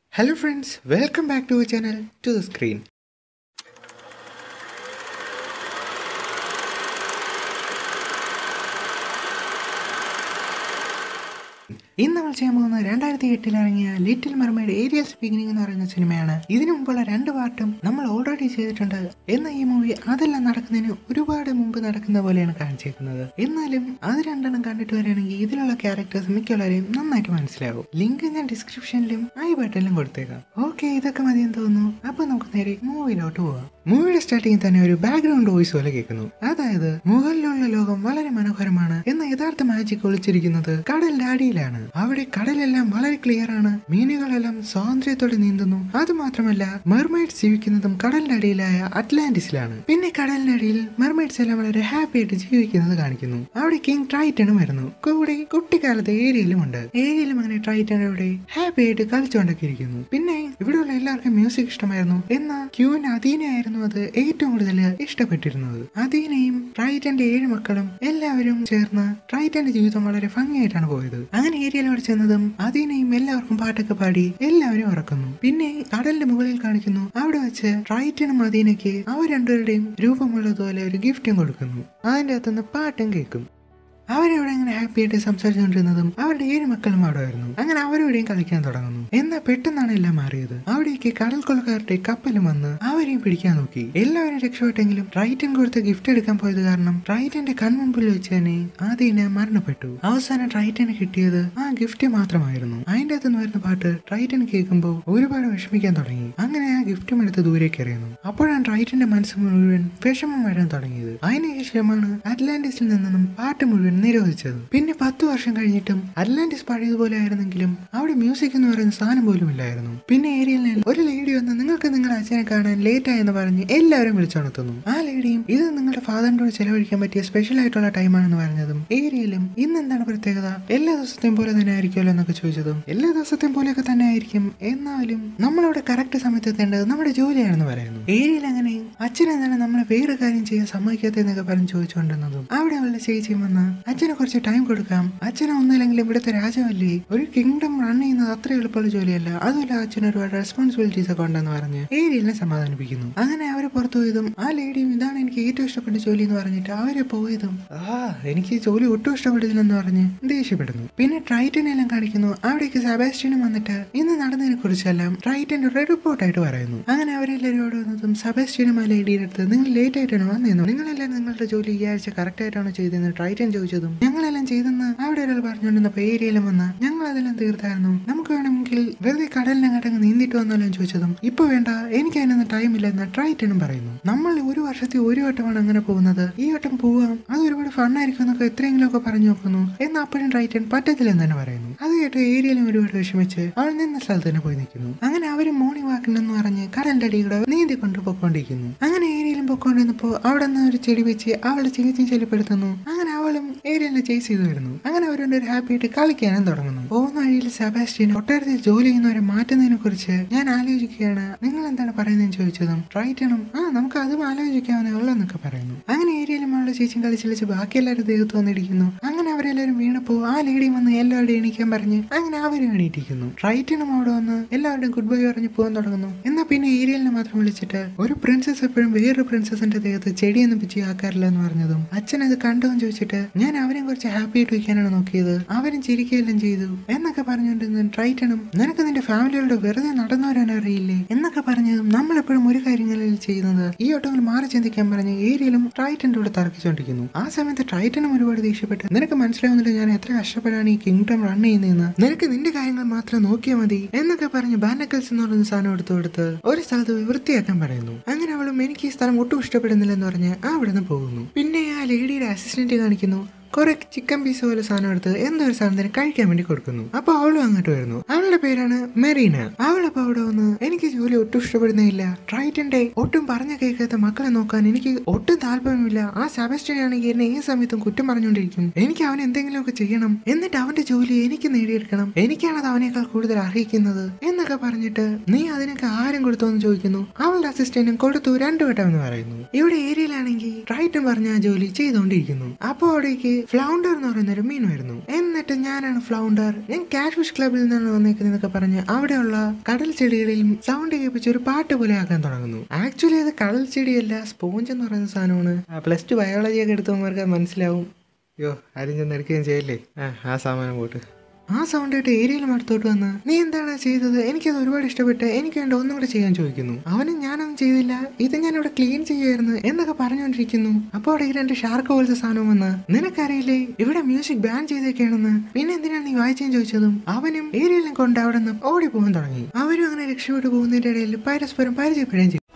Hello friends, welcome back to our channel to the screen. ഇന്ന് നമ്മൾ ചെയ്യാൻ പോകുന്ന രണ്ടായിരത്തി എട്ടിൽ ഇറങ്ങിയ ലിറ്റിൽ മെർമൈഡ് ഏരിയൽസ് ബിഗിനിങ് എന്ന് പറയുന്ന സിനിമയാണ് ഇതിനു മുമ്പുള്ള രണ്ട് പാർട്ടും നമ്മൾ ഓൾറെഡി ചെയ്തിട്ടുണ്ട് എന്ന ഈ മൂവി അതെല്ലാം നടക്കുന്നതിന് ഒരുപാട് മുമ്പ് നടക്കുന്ന പോലെയാണ് കാണിച്ചേക്കുന്നത് എന്നാലും അത് രണ്ടെണ്ണം കണ്ടിട്ട് വരികയാണെങ്കിൽ ഇതിലുള്ള ക്യാരക്ടേഴ്സ് മിക്കുള്ളവരെയും നന്നായിട്ട് മനസ്സിലാവും ലിങ്ക് ഞാൻ ഡിസ്ക്രിപ്ഷനിലും ഐ ബട്ടണിലും കൊടുത്തേക്കാം ഓക്കെ ഇതൊക്കെ മതിയെന്ന് തോന്നുന്നു അപ്പൊ നമുക്ക് നേരെ മൂവിയിലോട്ട് പോവാം മൂവിയുടെ സ്റ്റാർട്ടിങ്ങിൽ തന്നെ ഒരു ബാക്ക്ഗ്രൗണ്ട് വോയിസ് പോലെ കേൾക്കുന്നു അതായത് മുകളിലുള്ള ലോകം വളരെ മനോഹരമാണ് എന്ന യഥാർത്ഥ മാജിക് ഒളിച്ചിരിക്കുന്നത് കടലിന്റെ അടിയിലാണ് അവിടെ കടലെല്ലാം വളരെ ക്ലിയർ ആണ് മീനുകളെല്ലാം സ്വാതന്ത്ര്യത്തോടെ നീന്തുന്നു അത് മാത്രമല്ല മെർമൈഡ്സ് ജീവിക്കുന്നതും കടലിന്റെ അടിയിലായ അറ്റ്ലാന്റിസിലാണ് പിന്നെ കടലിന്റെ അടിയിൽ മെർമൈഡ്സ് എല്ലാം വളരെ ഹാപ്പി ആയിട്ട് ജീവിക്കുന്നത് കാണിക്കുന്നു അവിടെ കിങ് ട്രൈറ്റണും വരുന്നു കൂടെ കുട്ടിക്കാലത്ത് ഏരിയയിലും ഉണ്ട് ഏരിയയിലും അങ്ങനെ ട്രൈറ്റൺ ഇവിടെ ഹാപ്പി ആയിട്ട് കളിച്ചുകൊണ്ടൊക്കെ ഇരിക്കുന്നു പിന്നെ ഇവിടെയുള്ള എല്ലാവർക്കും മ്യൂസിക് ഇഷ്ടമായിരുന്നു എന്നാൽ ക്യൂവിന് അധീനയായിരുന്നു അത് ഏറ്റവും കൂടുതൽ ഇഷ്ടപ്പെട്ടിരുന്നത് അധീനയും ട്രൈറ്റന്റെ ഏഴ് മക്കളും എല്ലാവരും ചേർന്ന് ട്രൈറ്റന്റെ ജീവിതം വളരെ ഭംഗിയായിട്ടാണ് പോയത് അങ്ങനെ ഏരിയയിൽ അവിടെ ചെന്നതും അധീനയും എല്ലാവർക്കും പാട്ടൊക്കെ പാടി എല്ലാവരും ഉറക്കുന്നു പിന്നെ കടലിന്റെ മുകളിൽ കാണിക്കുന്നു അവിടെ വെച്ച് ട്രൈറ്റനും അധീനയ്ക്ക് അവർ രണ്ടുപേരുടെയും രൂപമുള്ളതുപോലെ ഒരു ഗിഫ്റ്റും കൊടുക്കുന്നു അതിന്റെ അകത്തുനിന്ന് പാട്ടും കേൾക്കും അവരവിടെ ഇങ്ങനെ ഹാപ്പി ആയിട്ട് സംസാരിച്ചുകൊണ്ടിരുന്നതും അവരുടെ ഏഴ് മക്കളും അവിടെ വരുന്നു അങ്ങനെ അവരോടെയും കളിക്കാൻ തുടങ്ങുന്നു എന്നാൽ പെട്ടെന്നാണ് എല്ലാം മാറിയത് അവിടേക്ക് കടൽ കൊള്ളക്കാരുടെ കപ്പലും വന്ന് അവരെയും പിടിക്കാൻ നോക്കി എല്ലാവരും രക്ഷപ്പെട്ടെങ്കിലും ട്രൈറ്റൻ കൊടുത്ത ഗിഫ്റ്റ് എടുക്കാൻ പോയത് കാരണം ട്രൈറ്റന്റെ കൺമുമ്പിൽ വെച്ച് തന്നെ ആദ്യനെ മരണപ്പെട്ടു അവസാനം ട്രൈറ്റന് കിട്ടിയത് ആ ഗിഫ്റ്റ് മാത്രമായിരുന്നു അതിന്റെ അകത്തുനിന്ന് വരുന്ന പാട്ട് ട്രൈറ്റൻ കേൾക്കുമ്പോൾ ഒരുപാട് വിഷമിക്കാൻ തുടങ്ങി അങ്ങനെ ആ ഗിഫ്റ്റും എടുത്ത് ദൂരേക്ക് എറിയുന്നു അപ്പോഴാണ് ട്രൈറ്റന്റെ മനസ്സ് മുഴുവൻ വിഷമം വരാൻ തുടങ്ങിയത് അതിനുശേഷമാണ് അറ്റ്ലാന്റിസിൽ നിന്നും പാട്ട് മുഴുവൻ നിരോധിച്ചത് പിന്നെ പത്ത് വർഷം കഴിഞ്ഞിട്ടും അറ്റ്ലാന്റിസ് പഴയതുപോലെ ആയിരുന്നെങ്കിലും അവിടെ മ്യൂസിക് എന്ന് പറയുന്ന സാധനം പോലും ഇല്ലായിരുന്നു പിന്നെ ഏരിയയിൽ ഒരു ലേഡി വന്ന് നിങ്ങൾക്ക് നിങ്ങളുടെ അച്ഛനെ കാണാൻ ലേറ്റ് ആയെന്ന് പറഞ്ഞ് എല്ലാവരും വിളിച്ചുണർത്തുന്നു ആ ലേഡിയും ഇത് നിങ്ങളുടെ ഫാദറിനോട് ചെലവഴിക്കാൻ പറ്റിയ സ്പെഷ്യൽ ആയിട്ടുള്ള ടൈമാണെന്ന് പറഞ്ഞതും ഏരിയയിലും ഇന്ന് എന്താണ് പ്രത്യേകത എല്ലാ ദിവസത്തെയും പോലെ തന്നെ ആയിരിക്കുമല്ലോ എന്നൊക്കെ ചോദിച്ചതും എല്ലാ ദിവസത്തെയും പോലെയൊക്കെ തന്നെ ആയിരിക്കും എന്നാലും നമ്മളവിടെ കറക്റ്റ് സമയത്ത് എത്തേണ്ടത് നമ്മുടെ ജോലിയാണെന്ന് പറയുന്നു ഏരിയയിൽ അങ്ങനെ അച്ഛൻ എന്താണ് നമ്മളെ വേറെ കാര്യം ചെയ്യാൻ സമ്മതിക്കാത്തതെന്നൊക്കെ പറഞ്ഞ് ചോദിച്ചുകൊണ്ടിരുന്നതും അവിടെ അവളുടെ ചേച്ചിയും വന്ന് അച്ഛന് കുറച്ച് ടൈം കൊടുക്കാം അച്ഛനെ ഒന്നുമില്ലെങ്കിൽ ഇവിടുത്തെ രാജാവല്ലേ ഒരു കിങ്ഡം റൺ ചെയ്യുന്നത് അത്ര എളുപ്പമുള്ള ജോലിയല്ല അതുമല്ല അച്ഛന് ഒരുപാട് റെസ്പോൺസിബിലിറ്റീസ് ഒക്കെ ഉണ്ടെന്ന് പറഞ്ഞ് ഏരിയലിനെ സമാധാനിപ്പിക്കുന്നു അങ്ങനെ അവര് പുറത്തു പോയതും ആ ലേഡിയും ഇതാണ് എനിക്ക് ഏറ്റവും ഇഷ്ടപ്പെട്ട ജോലി എന്ന് പറഞ്ഞിട്ട് അവര് പോയതും ആ എനിക്ക് ഈ ജോലി ഒട്ടും ഇഷ്ടപ്പെട്ടില്ലെന്ന് പറഞ്ഞ് ദേഷ്യപ്പെടുന്നു പിന്നെ ട്രൈറ്റനെല്ലാം കാണിക്കുന്നു അവിടേക്ക് സെബാസ്റ്റ്യനും വന്നിട്ട് ഇന്ന് നടന്നതിനെ കുറിച്ചെല്ലാം ട്രൈറ്റന്റെ ഒരു റിപ്പോർട്ടായിട്ട് പറയുന്നു അങ്ങനെ അവരെല്ലാവരും അവിടെ വന്നതും സെബാസ്റ്റ്യനും ആ ലേഡിയുടെ അടുത്ത് നിങ്ങൾ ലേറ്റ് ആയിട്ടാണ് വന്നിരുന്നു നിങ്ങളെല്ലാം നിങ്ങളുടെ ജോലി ഈ ആഴ്ച കറക്റ്റ് ആയിട്ടാണോ ചെയ്തതെന്ന് ട്രൈറ്റൻ ചോദിച്ചതും ഞങ്ങളെല്ലാം ചെയ്തെന്ന് അവിടെ ഒരാൾ പറഞ്ഞുകൊണ്ടിരുന്നപ്പോ ഏരിയയിലും വന്ന് ഞങ്ങൾ അതെല്ലാം തീർത്തായിരുന്നു നമുക്ക് വേണമെങ്കിൽ വെറുതെ കടലിനങ്ങോട്ടങ്ങ് നീന്തിട്ട് വന്നാലും ചോദിച്ചതും ഇപ്പൊ വേണ്ട എനിക്ക് അതിനൊന്നും ടൈം ഇല്ലെന്ന് ട്രൈറ്റനും പറയുന്നു നമ്മൾ ഒരു വർഷത്തിൽ ഒരു വട്ടമാണ് അങ്ങനെ പോകുന്നത് ഈ വട്ടം പോവാം അത് ഒരുപാട് ഫണ്ണായിരിക്കും എന്നൊക്കെ എത്രയെങ്കിലും ഒക്കെ പറഞ്ഞു നോക്കുന്നു എന്നാൽ അപ്പോഴും ട്രൈറ്റൻ പറ്റത്തില്ലെന്ന് തന്നെ പറയുന്നു അത് കേട്ട് ഏരിയയിലും ഒരുപാട് വിഷമിച്ച് അവൾ നിന്ന സ്ഥലത്ത് തന്നെ പോയി നിൽക്കുന്നു അങ്ങനെ അവര് മോർണിംഗ് വാക്കിനെന്ന് പറഞ്ഞ് കടലിന്റെ അടിയുടെ നീന്തി കൊണ്ട് പൊക്കോണ്ടിരിക്കുന്നു അങ്ങനെ ഏരിയയിലും പൊക്കോണ്ടിരുന്നപ്പോ അവിടെ നിന്ന് ഒരു ചെടി വെച്ച് അവളെ ചേച്ചി ചെല്ലിപ്പെടുത്തുന്നു അങ്ങനെ അവളും ഏരിയലിനെ ചേസ് ചെയ്തു വരുന്നു അങ്ങനെ അവരുടെ ഒരു ഹാപ്പി ആയിട്ട് കളിക്കാനും തുടങ്ങുന്നു പോകുന്ന വഴിയിൽ സെബാസ്റ്റ്യൻ കൊട്ടാരത്തിൽ ജോലി ചെയ്യുന്നവരെ മാറ്റുന്നതിനെ കുറിച്ച് ഞാൻ ആലോചിക്കുകയാണ് നിങ്ങൾ എന്താണ് പറയുന്നതെന്ന് ചോദിച്ചതും ട്രൈറ്റണും ആ നമുക്ക് അതും ആലോചിക്കാവുന്നേ ഉള്ളൂ എന്നൊക്കെ പറയുന്നു അങ്ങനെ ഏരിയയിലും അവളുടെ ചേച്ചിയും കളിച്ച് കളിച്ച് ബാക്കി എല്ലാവരും ദേഹത്ത് വന്നിരിക്കുന്നു അങ്ങനെ അവരെല്ലാവരും വീണപ്പോ ആ ലേഡിയും വന്ന് എല്ലാവരുടെയും എണീക്കാൻ പറഞ്ഞ് അങ്ങനെ അവരും എണീറ്റിരിക്കുന്നു ട്രൈറ്റനും അവിടെ വന്ന് എല്ലാവരുടെയും ഗുഡ് ബൈ പറഞ്ഞ് പോകാൻ തുടങ്ങുന്നു എന്നാൽ പിന്നെ ഏരിയലിനെ മാത്രം വിളിച്ചിട്ട് ഒരു പ്രിൻസസ് എപ്പോഴും വേറൊരു പ്രിൻസസിന്റെ ദേഹത്ത് ചെടിയൊന്നും പിച്ചി ആക്കാറില്ല എന്ന് പറഞ്ഞതും അച്ഛൻ അത് കണ്ടോന്ന് ചോദിച്ചിട്ട് ഞാൻ അവരെയും കുറച്ച് ഹാപ്പി ആയിട്ട് വയ്ക്കാനാണ് നോക്കിയത് അവരും ചിരിക്കുകയെല്ലാം ചെയ്തു എന്നൊക്കെ പറഞ്ഞുകൊണ്ടിരുന്ന ട്രൈറ്റണും നിനക്ക് നിന്റെ ഫാമിലിയോട് വെറുതെ നടന്നു വരാൻ അറിയില്ലേ എന്നൊക്കെ പറഞ്ഞതും നമ്മളെപ്പോഴും ഒരു കാര്യങ്ങളിൽ ചെയ്യുന്നത് ഈ ഒട്ടങ്ങൾ മാറി ചിന്തിക്കാൻ പറഞ്ഞ് ഏരിയയിലും ട്രൈറ്റന്റെ കൂടെ തർക്കിച്ചുകൊണ്ടിരിക്കുന്നു ആ സമയത്ത് ട്രൈറ്റനും ഒരുപാട് ദേഷ്യപ്പെട്ട് നിനക്ക് മനസ്സിലാവുന്നില്ല ഞാൻ എത്ര കഷ്ടപ്പെടാണ് ഈ കിങ്ഡം റൺ ചെയ്യുന്നതെന്ന് നിനക്ക് നിന്റെ കാര്യങ്ങൾ മാത്രം നോക്കിയാൽ മതി എന്നൊക്കെ പറഞ്ഞ് ബാനക്കൽസ് എന്ന് പറയുന്ന സാധനം എടുത്തു കൊടുത്ത് ഒരു സ്ഥലത്ത് പോയി വൃത്തിയാക്കാൻ പറയുന്നു അങ്ങനെ അവളും എനിക്ക് ഈ സ്ഥലം ഒട്ടും ഇഷ്ടപ്പെടുന്നില്ലെന്ന് പറഞ്ഞ് ആ അവിടെ നിന്ന് പോകുന്നു പിന്നെ ആ ലേഡിയുടെ അസിസ്റ്റന്റ് കാണിക്കുന്നു കുറെ ചിക്കൻ പീസ് പോലെ സാധനം എടുത്ത് എന്തോ ഒരു സാധനത്തിന് കഴിക്കാൻ വേണ്ടി കൊടുക്കുന്നു അപ്പൊ അവളും അങ്ങോട്ട് വരുന്നു അവളുടെ പേരാണ് മെറീന അവളപ്പോ അവിടെ വന്ന് എനിക്ക് ജോലി ഒട്ടും ഇഷ്ടപ്പെടുന്നില്ല ട്രൈറ്റന്റെ ഒട്ടും പറഞ്ഞ കേൾക്കാത്ത മക്കളെ നോക്കാൻ എനിക്ക് ഒട്ടും താല്പര്യമില്ല ആ സെബസ്റ്റ്യൻ ആണെങ്കിൽ എന്നെ ഏത് സമയത്തും കുറ്റം പറഞ്ഞുകൊണ്ടിരിക്കും എനിക്ക് അവൻ എന്തെങ്കിലുമൊക്കെ ചെയ്യണം എന്നിട്ട് അവന്റെ ജോലി എനിക്ക് നേടിയെടുക്കണം എനിക്കാണത് അവനേക്കാൾ കൂടുതൽ അർഹിക്കുന്നത് എന്നൊക്കെ പറഞ്ഞിട്ട് നീ അതിനൊക്കെ ആരും കൊടുത്തോന്ന് ചോദിക്കുന്നു അവളുടെ അസിസ്റ്റന്റും കൊടുത്തു രണ്ടു വട്ടം എന്ന് പറയുന്നു ഇവിടെ ഏരിയയിലാണെങ്കിൽ ട്രൈറ്റൻ പറഞ്ഞ ആ ജോലി ചെയ്തുകൊണ്ടിരിക്കുന്നു അപ്പോ അവിടേക്ക് ഫ്ലൗണ്ടർ എന്ന് പറയുന്ന ഒരു മീൻ വരുന്നു എന്നിട്ട് ഞാനാണ് ഫ്ലൗണ്ടർ ഞാൻ ക്യാഷ് ഫിഷ് ക്ലബിൽ നിന്നാണ് വന്നേക്കുന്നതൊക്കെ പറഞ്ഞ് അവിടെയുള്ള കടൽ ചെടികളിലും സൗണ്ട് കേൾപ്പിച്ച് ഒരു പാട്ട് പോലെ ആക്കാൻ തുടങ്ങുന്നു ആക്ച്വലി അത് കടൽ ചെടിയല്ല സ്പോഞ്ച് എന്ന് പറയുന്ന സാധനമാണ് പ്ലസ് ടു ബയോളജി ഒക്കെ എടുത്തവന്മാർക്ക് അത് മനസ്സിലാവും അയ്യോ ആരും ചെന്ന് എടുക്കുകയും ചെയ്യല്ലേ ആ ആ സാമാനം പോട്ട് ആ സൗണ്ട് ആയിട്ട് ഏരിയയിലും അടുത്തോട്ട് വന്ന് നീ എന്താണ് ചെയ്തത് എനിക്കത് ഒരുപാട് ഇഷ്ടപ്പെട്ട് എനിക്ക് വേണ്ട ഒന്നും കൂടെ ചെയ്യാൻ ചോദിക്കുന്നു അവനും ഞാനൊന്നും ചെയ്തില്ല ഇത് ഞാൻ ഇവിടെ ക്ലീൻ ചെയ്യായിരുന്നു എന്നൊക്കെ പറഞ്ഞുകൊണ്ടിരിക്കുന്നു അപ്പോൾ അവിടെ ഈ രണ്ട് ഷാർക്ക് പോലത്തെ സാധനം വന്ന് നിനക്കറിയില്ലേ ഇവിടെ മ്യൂസിക് ബാൻ ചെയ്തേക്കാണെന്ന് പിന്നെ എന്തിനാണ് നീ വായിച്ചെന്ന് ചോദിച്ചതും അവനും ഏരിയയിലും കൊണ്ട് അവിടെ നിന്ന് ഓടി പോകാൻ തുടങ്ങി അവരും അങ്ങനെ രക്ഷപ്പെട്ടു പോകുന്നതിന്റെ ഇടയിൽ പരസ്പരം പരിചയപ്പെടുകയും ചെയ്തു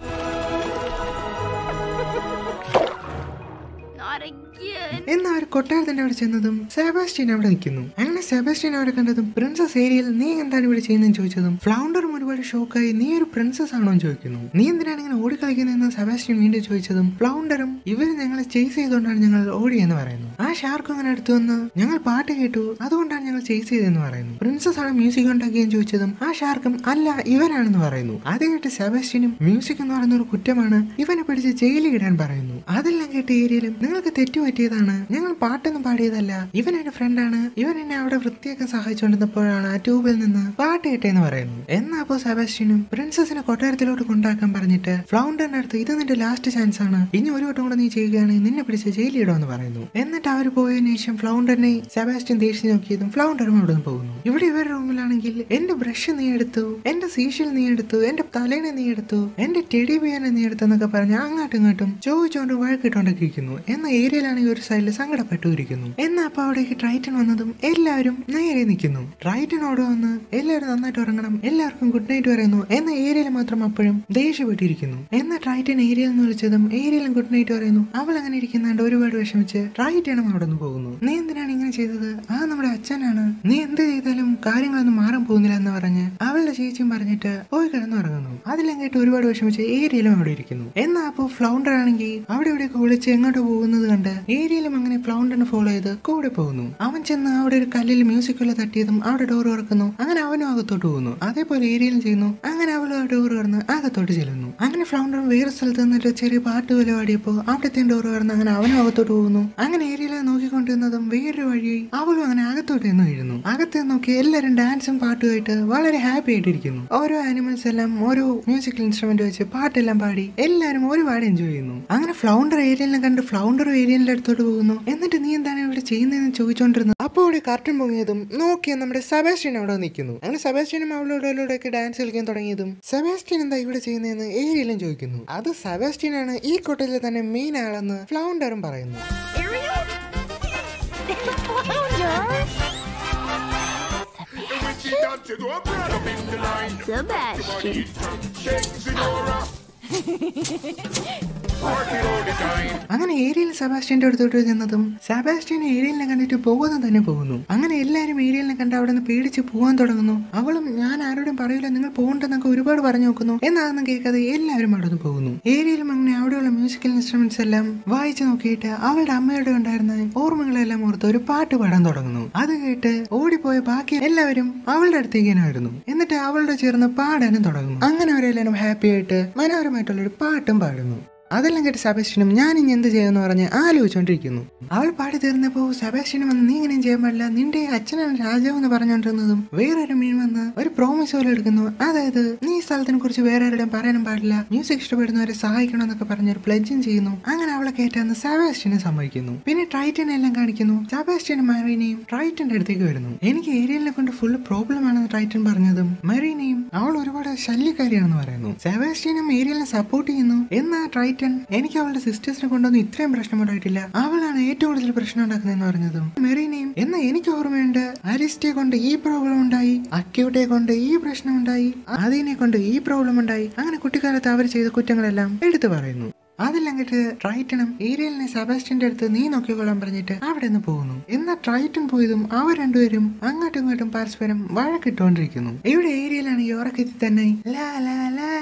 Not again. എന്ന് അവർ കൊട്ടാരത്തിന്റെ അവിടെ ചെന്നതും സെബാസ്റ്റ്യൻ അവിടെ നിൽക്കുന്നു അങ്ങനെ സെബാസ്റ്റ്യൻ അവിടെ കണ്ടതും പ്രിൻസസ് ഏരിയൽ നീ എന്താണ് ഇവിടെ ചെയ്യുന്നതെന്ന് ചോദിച്ചതും ഫ്ലൗണ്ടറും ഒരുപാട് ഷോക്കായി നീ ഒരു പ്രിൻസസ് ആണോ എന്ന് ചോദിക്കുന്നു നീ എന്തിനാണ് ഇങ്ങനെ ഓടിക്കളിക്കുന്നതെന്ന് സെബാസ്റ്റ്യൻ വീണ്ടും ചോദിച്ചതും ഫ്ലൗണ്ടറും ഇവർ ഞങ്ങളെ ചേസ് ചെയ്തുകൊണ്ടാണ് ഞങ്ങൾ ഓടിയെന്ന് പറയുന്നു ആ ഷാർക്കും അങ്ങനെ അടുത്ത് വന്ന് ഞങ്ങൾ പാട്ട് കേട്ടു അതുകൊണ്ടാണ് ഞങ്ങൾ ചേസ് ചെയ്തതെന്ന് പറയുന്നു പ്രിൻസസ് ആണ് മ്യൂസിക് ഉണ്ടാക്കിയെന്ന് ചോദിച്ചതും ആ ഷാർക്കും അല്ല ഇവനാണെന്ന് പറയുന്നു അത് കേട്ട് സെബാസ്റ്റ്യനും മ്യൂസിക് എന്ന് പറയുന്ന ഒരു കുറ്റമാണ് ഇവനെ പിടിച്ച് ജയിലിൽ ഇടാൻ പറയുന്നു അതെല്ലാം കേട്ട് ഏരിയയിലും നിങ്ങൾക്ക് തെറ്റുപറ്റിയതാണ് ഞങ്ങൾ പാട്ടൊന്നും പാടിയതല്ല ഇവൻ എന്റെ ഫ്രണ്ടാണ് ഇവൻ എന്നെ അവിടെ വൃത്തിയൊക്കെ സഹായിച്ചുകൊണ്ടിരുന്നപ്പോഴാണ് ആ ട്യൂബിൽ നിന്ന് പാട്ട് കേട്ടേന്ന് പറയുന്നു എന്നാ അപ്പോ സെബാസ്റ്റ്യനും പ്രിൻസസിനെ കൊട്ടാരത്തിലോട്ട് കൊണ്ടാക്കാൻ പറഞ്ഞിട്ട് ഫ്ലൗണ്ടറിന്റെ അടുത്ത് ഇത് നിന്റെ ലാസ്റ്റ് ചാൻസ് ആണ് ഇനി ഒരു വട്ടം കൂടെ നീ ചെയ്യുകയാണെങ്കിൽ നിന്നെ പിടിച്ച് ജയിലിടുമെന്ന് പറയുന്നു എന്നിട്ട് അവർ പോയതിനു ശേഷം ഫ്ലൗണ്ടറിനെ സെബാസ്റ്റ്യൻ ദേഷ്യം നോക്കിയതും ഫ്ലൗണ്ടറും അവിടെ നിന്ന് പോകുന്നു ഇവിടെ ഇവരുടെ റൂമിലാണെങ്കിൽ എന്റെ ബ്രഷ് നീ എടുത്തു എന്റെ സീഷ്യൽ നീ എടുത്തു എന്റെ തലേനെ നീ എടുത്തു എന്റെ ടെഡി ബിയറിനെ നീ എടുത്തു എന്നൊക്കെ പറഞ്ഞ് അങ്ങോട്ടും ഇങ്ങോട്ടും ചോദിച്ചുകൊണ്ട് വഴക്കിട്ടുകൊണ്ടൊക്കെ ഇരിക്കുന്നു എന്ന ഏരിയയിലാണെങ്കിൽ ഒരു സൈഡിൽ സങ്കടപ്പെട്ടുമിരിക്കുന്നു എന്നാ അപ്പൊ അവിടേക്ക് ട്രൈറ്റൻ വന്നതും എല്ലാവരും നേരെ നിൽക്കുന്നു ട്രൈറ്റനോട് വന്ന് എല്ലാവരും നന്നായിട്ട് ഉറങ്ങണം എല്ലാവർക്കും ഗുഡ് നൈറ്റ് പറയുന്നു എന്ന ഏരിയയിൽ മാത്രം അപ്പോഴും ദേഷ്യപ്പെട്ടിരിക്കുന്നു എന്ന ട്രൈറ്റൻ ഏരിയയിൽ നിന്ന് വിളിച്ചതും ഏരിയയിലും ഗുഡ് നൈറ്റ് പറയുന്നു അവൾ അങ്ങനെ ഇരിക്കുന്നുണ്ട് ഒരുപാട് വിഷമിച്ച് ട്രൈറ്റനും അവിടെ നിന്ന് പോകുന്നു നീ എന്തിനാണ് ഇങ്ങനെ ചെയ്തത് ആ നമ്മുടെ അച്ഛനാണ് നീ എന്ത് ചെയ്താലും കാര്യങ്ങളൊന്നും മാറാൻ പോകുന്നില്ല എന്ന് പറഞ്ഞ് അവളുടെ ചേച്ചിയും പറഞ്ഞിട്ട് പോയി കിടന്നുറങ്ങുന്നു അതിലും കേട്ട് ഒരുപാട് വിഷമിച്ച് ഏരിയയിലും അവിടെ ഇരിക്കുന്നു എന്നാ അപ്പോ ഫ്ലൗണ്ടർ ആണെങ്കിൽ അവിടെ ഇവിടെയൊക്കെ വിളിച്ച് എങ്ങോട്ട് പോകുന്നത് കണ്ട് ഏരിയയിലും അങ്ങനെ ഫ്ലൗണ്ടറിനെ ഫോളോ ചെയ്ത് കൂടെ പോകുന്നു അവൻ ചെന്ന് അവിടെ ഒരു കല്ലിൽ മ്യൂസിക്കുള്ള തട്ടിയതും അവിടെ ഡോർ തുറക്കുന്നു അങ്ങനെ അവനും അകത്തോട്ട് പോകുന്നു അതേപോലെ ഏരിയയിലും ചെയ്യുന്നു അങ്ങനെ അവളും ആ ഡോർ തുറന്ന് അകത്തോട്ട് ചെല്ലുന്നു അങ്ങനെ ഫ്ലൗണ്ടർ വേറെ സ്ഥലത്ത് നിന്നിട്ട് ചെറിയ പാട്ട് പോലെ പാടിയപ്പോ അവിടത്തെ ഡോർ തുറന്ന് അങ്ങനെ അവനും അകത്തോട്ട് പോകുന്നു അങ്ങനെ ഏരിയയിലെ നോക്കിക്കൊണ്ടിരുന്നതും വേറൊരു വഴി അവളും അങ്ങനെ അകത്തോട്ട് എന്ന് വീഴുന്നു അകത്ത് നോക്കി എല്ലാവരും ഡാൻസും പാട്ടുമായിട്ട് വളരെ ഹാപ്പി ആയിട്ടിരിക്കുന്നു ഓരോ ആനിമൽസ് എല്ലാം ഓരോ മ്യൂസിക്കൽ ഇൻസ്ട്രുമെന്റ് വെച്ച് പാട്ടെല്ലാം പാടി എല്ലാവരും ഒരുപാട് എൻജോയ് ചെയ്യുന്നു അങ്ങനെ ഫ്ലൗണ്ടർ ഏരിയലിനെ കണ്ട് ഫ്ലൗണ്ടർ ഏരിയലിന്റെ അടുത്തോട്ട് പോകുന്നു എന്നിട്ട് നീ എന്താണ് ഇവിടെ ചെയ്യുന്നതെന്ന് ചോദിച്ചോണ്ടിരുന്നത് അപ്പോൾ അവിടെ കർട്ടൻ പൊങ്ങിയതും നോക്കിയ നമ്മുടെ സെബാസ്റ്റ്യൻ അവിടെ നിൽക്കുന്നു അങ്ങനെ സെബാസ്റ്റ്യനും അവളോടെ ഒക്കെ ഡാൻസ് കളിക്കാൻ തുടങ്ങിയതും സെബാസ്റ്റ്യൻ എന്താ ഇവിടെ ചെയ്യുന്നതെന്ന് ഏരിയലും ചോദിക്കുന്നു അത് സെബാസ്റ്റ്യൻ ആണ് ഈ കൊട്ടയിലെ തന്നെ മെയിൻ ആളെന്ന് ഫ്ലൗണ്ടറും പറയുന്നു Ariel? Flounder? Sebastian. അങ്ങനെ ഏരിയൽ സെബാസ്റ്റ്യന്റെ അടുത്തോട്ട് ചെന്നതും സെബാസ്റ്റ്യൻ ഏരിയലിനെ കണ്ടിട്ട് പോകുന്നു തന്നെ പോകുന്നു അങ്ങനെ എല്ലാവരും ഏരിയലിനെ കണ്ട് അവിടെ നിന്ന് പേടിച്ച് പോകാൻ തുടങ്ങുന്നു അവളും ഞാൻ ആരോടും പറയില്ല നിങ്ങൾ പോകണ്ടെന്നൊക്കെ ഒരുപാട് പറഞ്ഞു നോക്കുന്നു എന്നാണെന്ന് കേൾക്കാതെ എല്ലാവരും അവിടെ നിന്ന് പോകുന്നു ഏരിയയിലും അങ്ങനെ അവിടെയുള്ള മ്യൂസിക്കൽ ഇൻസ്ട്രുമെന്റ്സ് എല്ലാം വായിച്ചു നോക്കിയിട്ട് അവളുടെ അമ്മയുടെ ഉണ്ടായിരുന്ന ഓർമ്മകളെല്ലാം ഓർത്ത് ഒരു പാട്ട് പാടാൻ തുടങ്ങുന്നു അത് കേട്ട് ഓടിപ്പോയ ബാക്കി എല്ലാവരും അവളുടെ അടുത്തേക്ക് തന്നെ വരുന്നു എന്നിട്ട് അവളുടെ ചേർന്ന് പാടാനും തുടങ്ങുന്നു അങ്ങനെ അവരെല്ലാവരും ഹാപ്പി ആയിട്ട് മനോഹരമായിട്ടുള്ള ഒരു പാട്ടും പാടുന്നു അതെല്ലാം കേട്ട് സെബാസ്റ്റ്യനും ഞാൻ ഇനി എന്ത് ചെയ്യുമെന്ന് പറഞ്ഞ് ആലോചിച്ചുകൊണ്ടിരിക്കുന്നു അവൾ പാടി തീർന്നപ്പോൾ സെബാസ്റ്റ്യനും വന്ന് നീ ഇങ്ങനെ ചെയ്യാൻ പാടില്ല നിന്റെ അച്ഛനാണ് രാജാവ് എന്ന് പറഞ്ഞുകൊണ്ടിരുന്നതും വേറൊരു മീൻ വന്ന് ഒരു പ്രോമിസ് പോലെ എടുക്കുന്നു അതായത് നീ ഈ സ്ഥലത്തിനെ കുറിച്ച് വേറെ ആരുടെയും പറയാനും പാടില്ല മ്യൂസിക് ഇഷ്ടപ്പെടുന്നവരെ സഹായിക്കണം എന്നൊക്കെ പറഞ്ഞ് ഒരു പ്ലജും ചെയ്യുന്നു അങ്ങനെ അവളെ കയറ്റാന്ന് സെബാസ്റ്റ്യനെ സമ്മതിക്കുന്നു പിന്നെ ട്രൈറ്റനെ എല്ലാം കാണിക്കുന്നു സെബാസ്റ്റ്യനും മറീനയും ട്രൈറ്റന്റെ അടുത്തേക്ക് വരുന്നു എനിക്ക് ഏരിയലിനെ കൊണ്ട് ഫുൾ പ്രോബ്ലം ആണെന്ന് ട്രൈറ്റൻ പറഞ്ഞതും മറീനയും അവൾ ഒരുപാട് ശല്യക്കാരിയാണെന്ന് പറയുന്നു സെബാസ്റ്റ്യനും ഏരിയലിനെ സപ്പോർട്ട് ചെയ്യുന്നു എന്നാ ട്രൈറ്റൻ എനിക്ക് അവളുടെ സിസ്റ്റേഴ്സിനെ കൊണ്ടൊന്നും ഇത്രയും പ്രശ്നം ഉണ്ടായിട്ടില്ല അവളാണ് ഏറ്റവും കൂടുതൽ പ്രശ്നം ഉണ്ടാക്കുന്നതെന്ന് പറഞ്ഞതും മെറീനയും എന്നാ എനിക്ക് ഓർമ്മയുണ്ട് അരിസ്റ്റയെ കൊണ്ട് ഈ പ്രോബ്ലം ഉണ്ടായി അക്യൂട്ടെ കൊണ്ട് ഈ പ്രശ്നം ഉണ്ടായി അതിനെ കൊണ്ട് ഈ പ്രോബ്ലം ഉണ്ടായി അങ്ങനെ കുട്ടിക്കാലത്ത് അവർ ചെയ്ത കുറ്റങ്ങളെല്ലാം എടുത്തു പറയുന്നു അതെല്ലാം കേട്ട് ട്രൈറ്റനും ഏരിയലിനെ സെബാസ്റ്റ്യന്റെ അടുത്ത് നീ നോക്കിക്കൊള്ളാൻ പറഞ്ഞിട്ട് അവിടെ നിന്ന് പോകുന്നു എന്നാൽ ട്രൈറ്റൻ പോയതും അവർ രണ്ടുപേരും അങ്ങോട്ടും ഇങ്ങോട്ടും പരസ്പരം വഴക്കിട്ടുകൊണ്ടിരിക്കുന്നു ഇവിടെ ഏരിയയിലാണ് ഈ ഉറക്കത്തിൽ തന്നെ la la la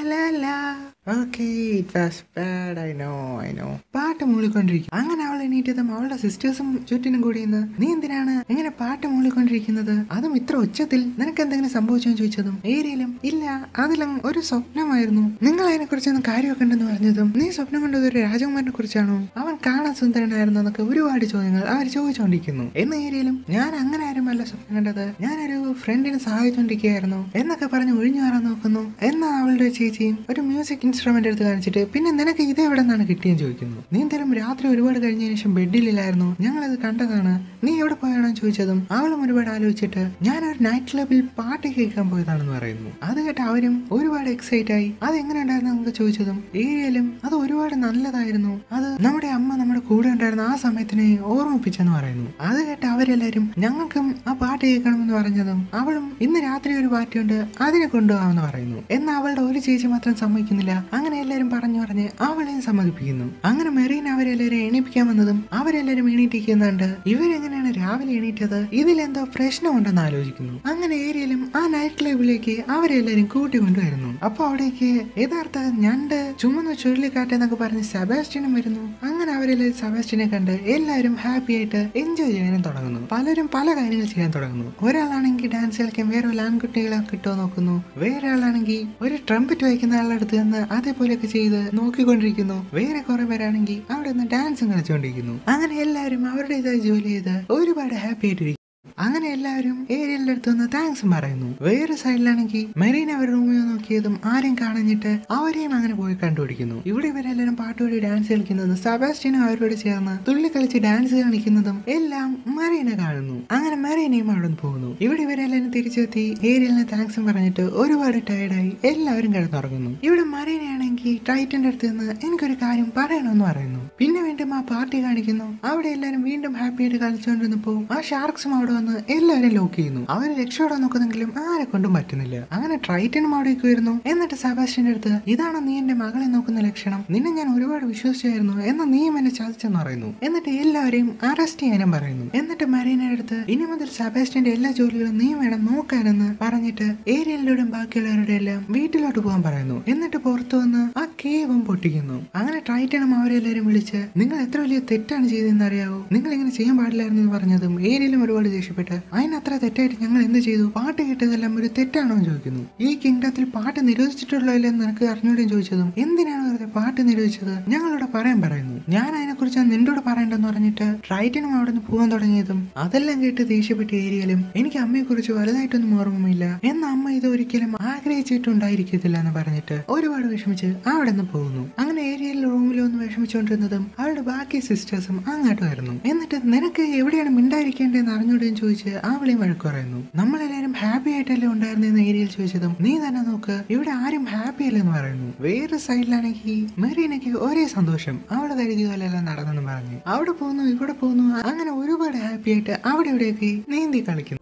okay it was bad I know I know പാട്ട് മൂളിക്കൊണ്ടിരിക്കും അങ്ങനെ അവൾ എണീറ്റതും അവളുടെ സിസ്റ്റേഴ്സും ചുറ്റിനും കൂടി നിന്ന് നീ എന്തിനാണ് ഇങ്ങനെ പാട്ട് മൂളിക്കൊണ്ടിരിക്കുന്നത് അതും ഇത്ര ഉച്ചത്തിൽ നിനക്ക് എന്തെങ്കിലും സംഭവിച്ചോ ചോദിച്ചതും ഏരിയയിലും ഇല്ല അതിലും ഒരു സ്വപ്നമായിരുന്നു നിങ്ങൾ അതിനെ കുറിച്ചൊന്നും കാര്യമൊക്കെ ഉണ്ടെന്ന് പറഞ്ഞതും നീ സ്വപ്നം കണ്ടത് ഒരു രാജകുമാരനെ കുറിച്ചാണോ അവൻ കാണാൻ സുന്ദരനായിരുന്നു എന്നൊക്കെ ഒരുപാട് ചോദ്യങ്ങൾ അവർ ചോദിച്ചുകൊണ്ടിരിക്കുന്നു എന്ന ഏരിയയിലും ഞാൻ അങ്ങനെ ആരുമല്ല സ്വപ്നം കണ്ടത് ഞാനൊരു ഫ്രണ്ടിനെ സഹായിച്ചുകൊണ്ടിരിക്കുകയായിരുന്നു എന്നൊക്കെ പറഞ്ഞ് ഒഴിഞ്ഞു മാറാൻ നോക്കുന്നു എന്നാ അവളുടെ ചേച്ചിയും ഒരു മ്യൂസിക് ഇൻസ്ട്രുമെന്റ് എടുത്ത് കാണിച്ചിട്ട് പിന്നെ നിനക്ക് ഇത് എവിടെ നിന്നാണ് കിട്ടിയെന്ന് ചോദിക്കുന്നു നീ എന്തായാലും രാത്രി ഒരുപാട് കഴിഞ്ഞതിന് ശേഷം ബെഡിലില്ലായിരുന്നു ഞങ്ങളത് കണ്ടതാണ് നീ എവിടെ പോയാണോ ചോദിച്ചതും അവളും ഒരുപാട് ആലോചിച്ചിട്ട് ഞാൻ ഒരു നൈറ്റ് ക്ലബിൽ പാട്ട് കേൾക്കാൻ പോയതാണെന്ന് പറയുന്നു അത് കേട്ട് അവരും ഒരുപാട് എക്സൈറ്റ് ആയി അത് എങ്ങനെ ഉണ്ടായിരുന്നു എന്നൊക്കെ ചോദിച്ചതും ഏരിയയിലും അത് ഒരുപാട് നല്ലതായിരുന്നു അത് നമ്മുടെ അമ്മ നമ്മുടെ കൂടെ ഉണ്ടായിരുന്ന ആ സമയത്തിനെ ഓർമ്മിപ്പിച്ചെന്ന് പറയുന്നു അത് കേട്ട് അവരെല്ലാരും ഞങ്ങൾക്കും ആ പാട്ട് കേൾക്കണമെന്ന് പറഞ്ഞതും അവളും ഇന്ന് രാത്രി ഒരു പാർട്ടിയുണ്ട് അതിനെ കൊണ്ടുപോകാമെന്ന് പറയുന്നു എന്നാൽ അവളുടെ ഒരു ചേച്ചി മാത്രം സമ്മതിക്കുന്നില്ല അങ്ങനെ എല്ലാരും പറഞ്ഞു പറഞ്ഞ് അവളെയും സമ്മതിപ്പിക്കുന്നു അങ്ങനെ മെറീൻ അവരെല്ലാരും എണീപ്പിക്കാൻ വന്നതും അവരെല്ലാരും എണീറ്റിക്കുന്നുണ്ട് ഇവരെങ്ങനെയാണ് രാവിലെ എണീറ്റത് ഇതിലെന്തോ പ്രശ്നമുണ്ടെന്ന് ആലോചിക്കുന്നു അങ്ങനെ ഏരിയയിലും ആ നൈറ്റ് ക്ലബിലേക്ക് അവരെല്ലാരും കൂട്ടിക്കൊണ്ടുവരുന്നു അപ്പൊ അവിടേക്ക് യഥാർത്ഥ ഞണ്ട് ചുമന്ന ചുഴലിക്കാറ്റ് എന്നൊക്കെ പറഞ്ഞ് സെബാസ്റ്റ്യനും വരുന്നു അങ്ങനെ അവരെല്ലാവരും സെബാസ്റ്റ്യനെ കണ്ട് എല്ലാവരും ഹാപ്പി ആയിട്ട് എൻജോയ് ചെയ്യാനും തുടങ്ങുന്നു പലരും പല കാര്യങ്ങൾ ചെയ്യാൻ തുടങ്ങുന്നു ഒരാളാണെങ്കിൽ ഡാൻസ് കളിക്കാൻ വേറെ ഒരു ആൺകുട്ടികളെ കിട്ടുമോ നോക്കുന്നു വേറെ ആളാണെങ്കിൽ ഒരു ട്രംപറ്റ് വായിക്കുന്ന ആളുടെ അടുത്ത് നിന്ന് അതേപോലെയൊക്കെ ചെയ്ത് നോക്കിക്കൊണ്ടിരിക്കുന്നു വേറെ കുറെ പേരാണെങ്കിൽ അവിടെ നിന്ന് ഡാൻസും കളിച്ചുകൊണ്ടിരിക്കുന്നു അങ്ങനെ എല്ലാവരും അവരുടേതായ ജോലി ചെയ്ത് ഒരുപാട് ഹാപ്പി ആയിട്ടിരിക്കും അങ്ങനെ എല്ലാവരും ഏരിയലിന്റെ അടുത്ത് നിന്ന് താങ്ക്സും പറയുന്നു വേറെ സൈഡിലാണെങ്കിൽ മെറീൻ അവർ റൂമിൽ നോക്കിയതും ആരെയും കാണഞ്ഞിട്ട് അവരെയും അങ്ങനെ പോയി കണ്ടുപിടിക്കുന്നു ഇവിടെ ഇവരെല്ലാവരും പാട്ടുപാടി ഡാൻസ് കളിക്കുന്നതും സെബാസ്റ്റ്യനും അവരോട് ചേർന്ന് തുള്ളി കളിച്ച് ഡാൻസ് കാണിക്കുന്നതും എല്ലാം മറീനെ കാണുന്നു അങ്ങനെ മറീനയും അവിടെ നിന്ന് പോകുന്നു ഇവിടെ ഇവരെല്ലാവരും തിരിച്ചെത്തി ഏരിയലിന് താങ്ക്സും പറഞ്ഞിട്ട് ഒരുപാട് ടയർഡായി എല്ലാവരും കിടന്നുറങ്ങുന്നു ഇവിടെ മറീനയാണെങ്കിൽ ടൈറ്റന്റെ അടുത്ത് നിന്ന് എനിക്കൊരു കാര്യം പറയണമെന്ന് പറയുന്നു പിന്നെ വീണ്ടും ആ പാർട്ടി കാണിക്കുന്നു അവിടെ എല്ലാവരും വീണ്ടും ഹാപ്പി ആയിട്ട് കളിച്ചുകൊണ്ടിരുന്നപ്പോ ആ ഷാർക്സും അവിടെ വന്ന് എല്ലാവരും ലോക്ക് ചെയ്യുന്നു അവര് രക്ഷപ്പെടാൻ നോക്കുന്നെങ്കിലും ആരെ കൊണ്ടും പറ്റുന്നില്ല അങ്ങനെ ട്രൈറ്റനും അവിടേക്ക് വരുന്നു എന്നിട്ട് സെബാസ്റ്റ്യന്റെ അടുത്ത് ഇതാണ് നീ എന്റെ മകളെ നോക്കുന്ന ലക്ഷണം നിന്നെ ഞാൻ ഒരുപാട് വിശ്വസിച്ചായിരുന്നു എന്നാൽ നീയും എന്നെ ചതിച്ചെന്ന് പറയുന്നു എന്നിട്ട് എല്ലാവരെയും അറസ്റ്റ് ചെയ്യാനും പറയുന്നു എന്നിട്ട് മരീനയുടെ അടുത്ത് ഇനി മുതൽ സെബാസ്റ്റ്യന്റെ എല്ലാ ജോലികളും നീ വേണം നോക്കാനെന്ന് പറഞ്ഞിട്ട് ഏരിയലിലൂടെ ബാക്കിയുള്ളവരുടെ എല്ലാം വീട്ടിലോട്ട് പോകാൻ പറയുന്നു എന്നിട്ട് പുറത്തു വന്ന് ആ കേവും പൊട്ടിക്കുന്നു അങ്ങനെ ട്രൈറ്റനും അവരെല്ലാരും വിളിച്ച് നിങ്ങൾ എത്ര വലിയ തെറ്റാണ് ചെയ്തതെന്ന് അറിയാവോ നിങ്ങൾ ഇങ്ങനെ ചെയ്യാൻ പാടില്ലായിരുന്നു എന്ന് പറഞ്ഞതും ഏരിയലും ഒരുപാട് ദേഷ്യപ്പെട്ട് അതിന് അത്ര തെറ്റായിട്ട് ഞങ്ങൾ എന്ത് ചെയ്തു പാട്ട് കേട്ടതെല്ലാം ഒരു തെറ്റാണോ എന്ന് ചോദിക്കുന്നു ഈ കിങ്ഡത്തിൽ പാട്ട് നിരോധിച്ചിട്ടുള്ളതില്ലെന്ന് നിനക്ക് അറിഞ്ഞൂടെ ചോദിച്ചതും എന്തിനാണ് വെറുതെ പാട്ട് നിരോധിച്ചത് ഞങ്ങളോട് പറയാൻ പറയുന്നു ഞാൻ അതിനെക്കുറിച്ച് നിന്നോട് പറയണ്ടെന്ന് പറഞ്ഞിട്ട് ട്രൈറ്റനും അവിടെ നിന്ന് പോകാൻ തുടങ്ങിയതും അതെല്ലാം കേട്ട് ദേഷ്യപ്പെട്ട ഏരിയയിലും എനിക്ക് അമ്മയെ കുറിച്ച് വലുതായിട്ടൊന്നും ഓർമ്മയില്ല എന്ന അമ്മ ഇത് ഒരിക്കലും ആഗ്രഹിച്ചിട്ടുണ്ടായിരിക്കത്തില്ല എന്ന് പറഞ്ഞിട്ട് ഒരുപാട് വിഷമിച്ച് അവിടെ നിന്ന് പോകുന്നു അങ്ങനെ ഏരിയയിൽ റൂമിൽ ഒന്ന് വിഷമിച്ചുകൊണ്ടിരുന്നതും അവളുടെ ബാക്കി സിസ്റ്റേഴ്സും അങ്ങോട്ട് വരുന്നു എന്നിട്ട് നിനക്ക് എവിടെയാണ് മിണ്ടായിരിക്കേണ്ടതെന്ന് അറിഞ്ഞൂടെന്ന് ചോദിച്ച് അവളെയും വഴക്ക് പറയുന്നു നമ്മളെല്ലാരും ഹാപ്പി ആയിട്ടല്ലേ ഉണ്ടായിരുന്നെന്ന് ഏരിയയിൽ ചോദിച്ചതും നീ തന്നെ നോക്ക് ഇവിടെ ആരും ഹാപ്പി അല്ലെന്ന് പറയുന്നു വേറെ സൈഡിലാണെങ്കിൽ മെറീനയ്ക്ക് ഒരേ സന്തോഷം അവള് കരുതിയ പോലെല്ലാം നടന്നെന്ന് പറഞ്ഞു അവിടെ പോകുന്നു ഇവിടെ പോകുന്നു അങ്ങനെ ഒരുപാട് ഹാപ്പി ആയിട്ട് അവിടെ ഇവിടെയൊക്കെ നീന്തി കളിക്കുന്നു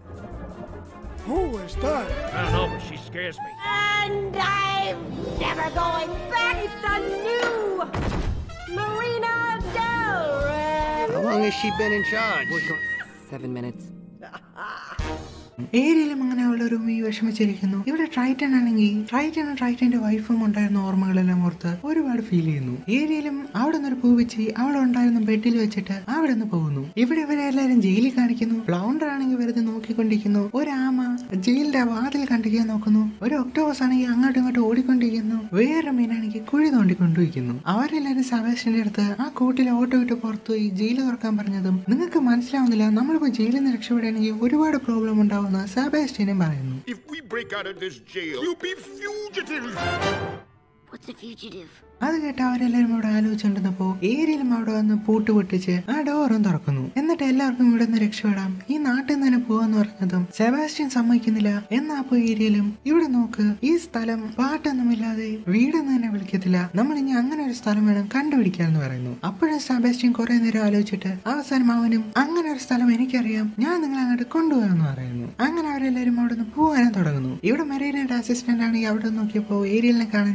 Who is that? I don't know, but she scares me. And I'm never going back. It's the new Marina Del Rey. How long has she been in charge? Seven minutes. ഏരിയയിലും അങ്ങനെ അവളുടെ റൂമിൽ വിഷമിച്ചിരിക്കുന്നു ഇവിടെ ട്രൈറ്റൻ ആണെങ്കിൽ ട്രൈറ്റനും ട്രൈറ്റന്റെ വൈഫും ഉണ്ടായിരുന്ന ഓർമ്മകളെല്ലാം ഓർത്ത് ഒരുപാട് ഫീൽ ചെയ്യുന്നു ഏരിയയിലും അവിടെ നിന്നൊരു പൂ വെച്ച് അവിടെ ഉണ്ടായിരുന്ന ബെഡിൽ വെച്ചിട്ട് അവിടെ നിന്ന് പോകുന്നു ഇവിടെ ഇവരെ എല്ലാവരും ജയിലിൽ കാണിക്കുന്നു ഫ്ലൗണ്ടർ ആണെങ്കിൽ വെറുതെ നോക്കിക്കൊണ്ടിരിക്കുന്നു ഒരു ആമ ജയിലിന്റെ വാതിൽ കണ്ടിരിക്കാൻ നോക്കുന്നു ഒരു ഒക്ടോബസ് ആണെങ്കിൽ അങ്ങോട്ടും ഇങ്ങോട്ടും ഓടിക്കൊണ്ടിരിക്കുന്നു വേറെ മീനാണെങ്കിൽ കുഴി തോണ്ടിക്കൊണ്ടിരിക്കുന്നു അവരെല്ലാരും സബേഷിന്റെ അടുത്ത് ആ കൂട്ടിൽ ഓട്ടോ വിട്ട് പുറത്തുപോയി ജയിൽ തുറക്കാൻ പറഞ്ഞതും നിങ്ങൾക്ക് മനസ്സിലാവുന്നില്ല നമ്മളിപ്പോ ജയിലിൽ നിന്ന് രക്ഷപ്പെടുകയാണെങ്കിൽ ഒരുപാട് പ്രോബ്ലം ഉണ്ടാവുമെന്ന് സെബാസ്റ്റ്യനും പറയുന്നു If we break out of this jail, you'll be fugitives. What's a fugitive? അത് കേട്ട് അവരെല്ലാരും ഇവിടെ ആലോചിച്ചുകൊണ്ടിരുന്നപ്പോ ഏരിയയിലും അവിടെ വന്ന് പൂട്ട് പൊട്ടിച്ച് ആ ഡോറും തുറക്കുന്നു എന്നിട്ട് എല്ലാവർക്കും ഇവിടെ നിന്ന് രക്ഷപ്പെടാം ഈ നാട്ടിൽ നിന്ന് തന്നെ പോവാന്ന് പറഞ്ഞതും സെബാസ്റ്റ്യൻ സമ്മതിക്കുന്നില്ല എന്നാ അപ്പൊ ഏരിയയിലും ഇവിടെ നോക്ക് ഈ സ്ഥലം പാട്ടൊന്നുമില്ലാതെ വീടെന്ന് തന്നെ വിളിക്കത്തില്ല നമ്മൾ ഇനി അങ്ങനെ ഒരു സ്ഥലം വേണം കണ്ടുപിടിക്കാന്ന് പറയുന്നു അപ്പോഴും സെബാസ്റ്റ്യൻ കുറെ നേരം ആലോചിച്ചിട്ട് അവസാനം അവനും അങ്ങനെ ഒരു സ്ഥലം എനിക്കറിയാം ഞാൻ നിങ്ങളെ അങ്ങോട്ട് കൊണ്ടുപോകാന്ന് പറയുന്നു അങ്ങനെ അവരെല്ലാരും അവിടെ നിന്ന് പോകാനും തുടങ്ങുന്നു ഇവിടെ മെറീനയുടെ അസിസ്റ്റന്റ് ആണെങ്കിൽ അവിടെ നോക്കിയപ്പോ ഏരിയലിനെ കാണുന്നിട്ട്